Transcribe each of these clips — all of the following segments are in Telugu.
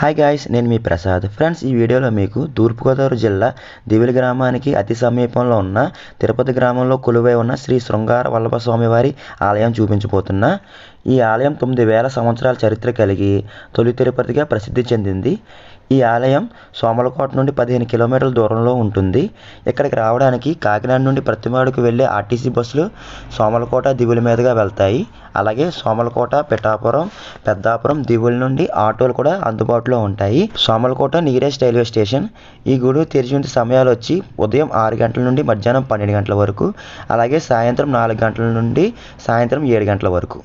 హాయ్ గాయ్స్ నేను మీ ప్రసాద్ ఫ్రెండ్స్ ఈ వీడియోలో మీకు తూర్పుగోదావరి జిల్లా దివిలి గ్రామానికి అతి సమీపంలో ఉన్న తిరుపతి గ్రామంలో కొలువై ఉన్న శ్రీ శృంగార వల్లభ స్వామివారి ఆలయం చూపించబోతున్నా ఈ ఆలయం తొమ్మిది వేల సంవత్సరాల చరిత్ర కలిగి తొలి తిరుపతిగా ప్రసిద్ధి చెందింది ఈ ఆలయం సోమలకోట నుండి పదిహేను కిలోమీటర్ల దూరంలో ఉంటుంది ఇక్కడికి రావడానికి కాకినాడ నుండి ప్రతిమాడుకు వెళ్ళే ఆర్టీసీ బస్సులు సోమలకోట దివుల మీదుగా వెళ్తాయి అలాగే సోమలకోట పిఠాపురం పెద్దాపురం దివుల నుండి ఆటోలు కూడా అందుబాటులో ఉంటాయి సోమలకోట నియరెస్ట్ రైల్వే స్టేషన్ ఈ గుడి తెరిచి ఉండే సమయాలు వచ్చి ఉదయం ఆరు గంటల నుండి మధ్యాహ్నం పన్నెండు గంటల వరకు అలాగే సాయంత్రం నాలుగు గంటల నుండి సాయంత్రం ఏడు గంటల వరకు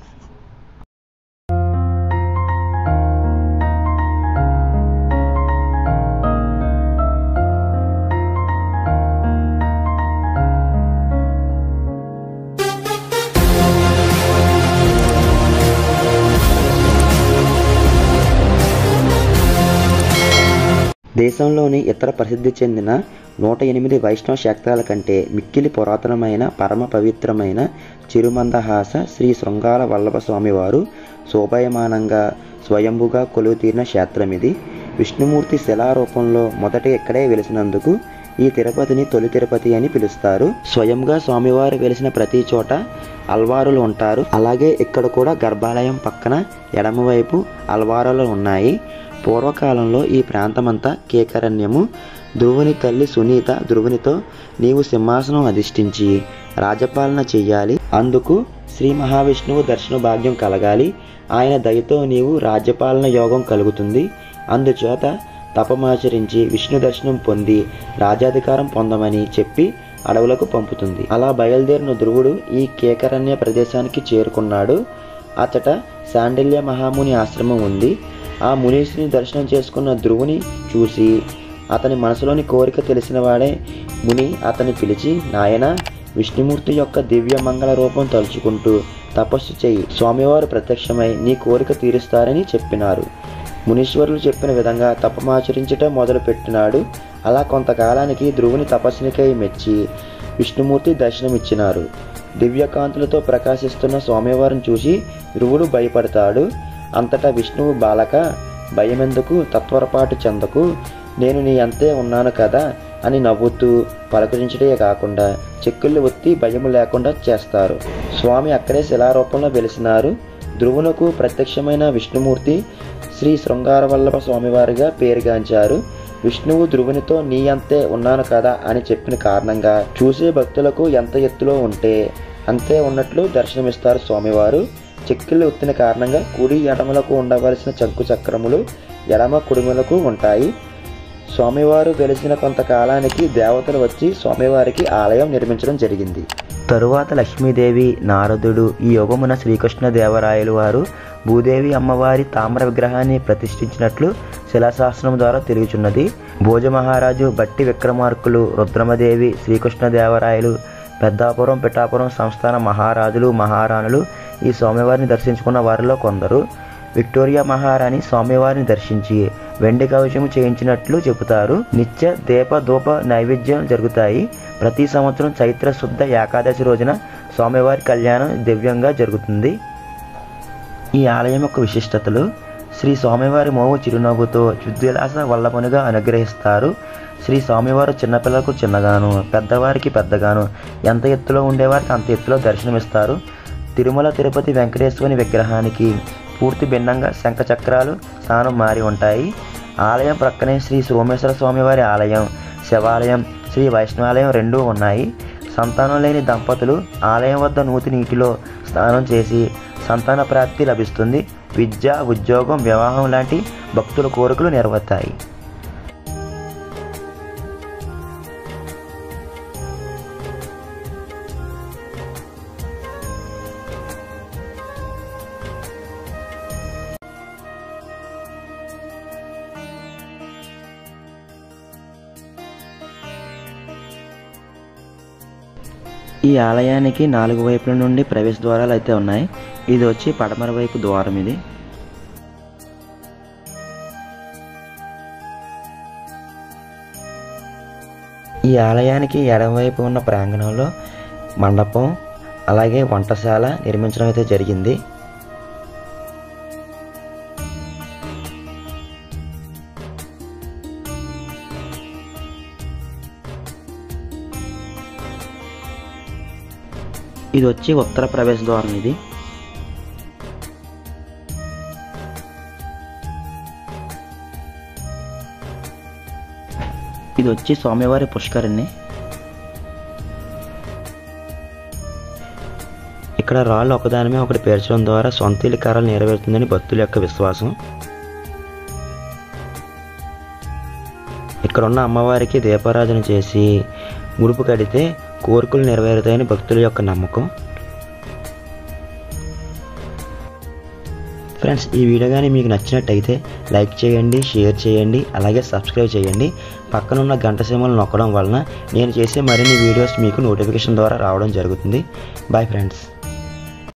దేశంలోని ఇతర ప్రసిద్ధి చెందిన నూట ఎనిమిది వైష్ణవ క్షేత్రాల కంటే మిక్కిలి పురాతనమైన పరమ పవిత్రమైన చిరుమందహాస శ్రీ శృంగార వల్లభ స్వామివారు శోభాయమానంగా స్వయంభుగా కొలువు తీరిన క్షేత్రం ఇది విష్ణుమూర్తి శిలారూపంలో మొదట ఇక్కడే వెలిసినందుకు ఈ తిరుపతిని తొలి తిరుపతి అని పిలుస్తారు స్వయంగా స్వామివారు వెలిసిన ప్రతి చోట అల్వారులు ఉంటారు అలాగే ఇక్కడ కూడా గర్భాలయం పక్కన ఎడమవైపు అల్వారులు ఉన్నాయి పూర్వకాలంలో ఈ ప్రాంతమంతా కేకరణ్యము ధ్రువుని తల్లి సునీత ధ్రువునితో నీవు సింహాసనం అధిష్ఠించి రాజపాలన చెయ్యాలి అందుకు శ్రీ మహావిష్ణువు దర్శన భాగ్యం కలగాలి ఆయన దయతో నీవు రాజ్యపాలన యోగం కలుగుతుంది అందుచేత తపమాచరించి విష్ణు దర్శనం పొంది రాజాధికారం పొందమని చెప్పి అడవులకు పంపుతుంది అలా బయలుదేరిన ధ్రువుడు ఈ కేకరణ్య ప్రదేశానికి చేరుకున్నాడు అతట శాండిల్య మహాముని ఆశ్రమం ఉంది ఆ మునీశ్వరిని దర్శనం చేసుకున్న ధ్రువుని చూసి అతని మనసులోని కోరిక తెలిసిన వాడే ముని అతని పిలిచి నాయన విష్ణుమూర్తి యొక్క దివ్య మంగళ రూపం తలుచుకుంటూ తపస్సు చేయి స్వామివారు ప్రత్యక్షమై నీ కోరిక తీరుస్తారని చెప్పినారు మునీశ్వరులు చెప్పిన విధంగా తపమాచరించటం మొదలుపెట్టినాడు అలా కొంతకాలానికి ధ్రువుని తపస్సునికై మెచ్చి విష్ణుమూర్తి దర్శనమిచ్చినారు దివ్యకాంతులతో ప్రకాశిస్తున్న స్వామివారిని చూసి ధ్రువుడు భయపడతాడు అంతటా విష్ణువు బాలక భయమెందుకు తత్వరపాటు చెందకు నేను నీ అంతే ఉన్నాను కదా అని నవ్వుతూ పలకరించడే కాకుండా చెక్కుళ్ళు ఒత్తి భయము లేకుండా చేస్తారు స్వామి అక్కడే శిలారూపంలో వెలిసినారు ధ్రువునకు ప్రత్యక్షమైన విష్ణుమూర్తి శ్రీ శృంగారవల్లభ స్వామివారిగా పేరుగాంచారు విష్ణువు ధ్రువునితో నీ అంతే ఉన్నాను కదా అని చెప్పిన కారణంగా చూసే భక్తులకు ఎంత ఎత్తులో ఉంటే అంతే ఉన్నట్లు దర్శనమిస్తారు స్వామివారు చెక్కిళ్ళు ఒత్తిన కారణంగా కుడి ఎడమలకు ఉండవలసిన చంకు చక్రములు ఎడమ కుడిములకు ఉంటాయి స్వామివారు వెలిసిన కొంతకాలానికి దేవతలు వచ్చి స్వామివారికి ఆలయం నిర్మించడం జరిగింది తరువాత లక్ష్మీదేవి నారదుడు ఈ యుగమున శ్రీకృష్ణదేవరాయలు వారు భూదేవి అమ్మవారి తామ్ర విగ్రహాన్ని ప్రతిష్ఠించినట్లు శిలాశాస్త్రం ద్వారా తెలుగుచున్నది భోజ మహారాజు బట్టి విక్రమార్కులు రుద్రమదేవి శ్రీకృష్ణదేవరాయలు పెద్దాపురం పిఠాపురం సంస్థాన మహారాజులు మహారాణులు ఈ స్వామివారిని దర్శించుకున్న వారిలో కొందరు విక్టోరియా మహారాణి స్వామివారిని దర్శించి వెండి కవచం చేయించినట్లు చెబుతారు నిత్య దీప ధూప నైవేద్యం జరుగుతాయి ప్రతి సంవత్సరం చైత్ర శుద్ధ ఏకాదశి రోజున స్వామివారి కళ్యాణం దివ్యంగా జరుగుతుంది ఈ ఆలయం యొక్క విశిష్టతలు శ్రీ స్వామివారి మోము చిరునవ్వుతో చుద్విలాస వల్లభనుగా అనుగ్రహిస్తారు శ్రీ స్వామివారు చిన్నపిల్లలకు చిన్నగాను పెద్దవారికి పెద్దగాను ఎంత ఎత్తులో ఉండేవారికి అంత ఎత్తులో దర్శనమిస్తారు తిరుమల తిరుపతి వెంకటేశ్వరుని విగ్రహానికి పూర్తి భిన్నంగా శంఖ చక్రాలు స్థానం మారి ఉంటాయి ఆలయం ప్రక్కనే శ్రీ సోమేశ్వర స్వామివారి ఆలయం శివాలయం శ్రీ వైష్ణవాలయం రెండూ ఉన్నాయి సంతానం లేని దంపతులు ఆలయం వద్ద నూతి నీటిలో స్నానం చేసి సంతాన ప్రాప్తి లభిస్తుంది విద్య ఉద్యోగం వివాహం లాంటి భక్తుల కోరికలు నెరవేరుతాయి ఈ ఆలయానికి నాలుగు వైపుల నుండి ప్రవేశ ద్వారాలు అయితే ఉన్నాయి ఇది వచ్చి పడమర వైపు ద్వారం ఇది ఈ ఆలయానికి ఎడమవైపు ఉన్న ప్రాంగణంలో మండపం అలాగే వంటశాల నిర్మించడం అయితే జరిగింది ఇది వచ్చి ఉత్తర ప్రవేశ ద్వారం ఇది ఇది వచ్చి స్వామివారి పుష్కరిణి ఇక్కడ రాళ్ళు ఒకదానిమే ఒకటి పేర్చడం ద్వారా సొంత ఇల్లు కార్యాలు నెరవేరుతుందని భక్తుల యొక్క విశ్వాసం ఇక్కడ ఉన్న అమ్మవారికి దీపారాధన చేసి ముడుపు కడితే కోరికలు నెరవేరుతాయని భక్తుల యొక్క నమ్మకం ఫ్రెండ్స్ ఈ వీడియో కానీ మీకు నచ్చినట్టయితే లైక్ చేయండి షేర్ చేయండి అలాగే సబ్స్క్రైబ్ చేయండి పక్కనున్న గంట సీమలు నొక్కడం వలన నేను చేసే మరిన్ని వీడియోస్ మీకు నోటిఫికేషన్ ద్వారా రావడం జరుగుతుంది బాయ్ ఫ్రెండ్స్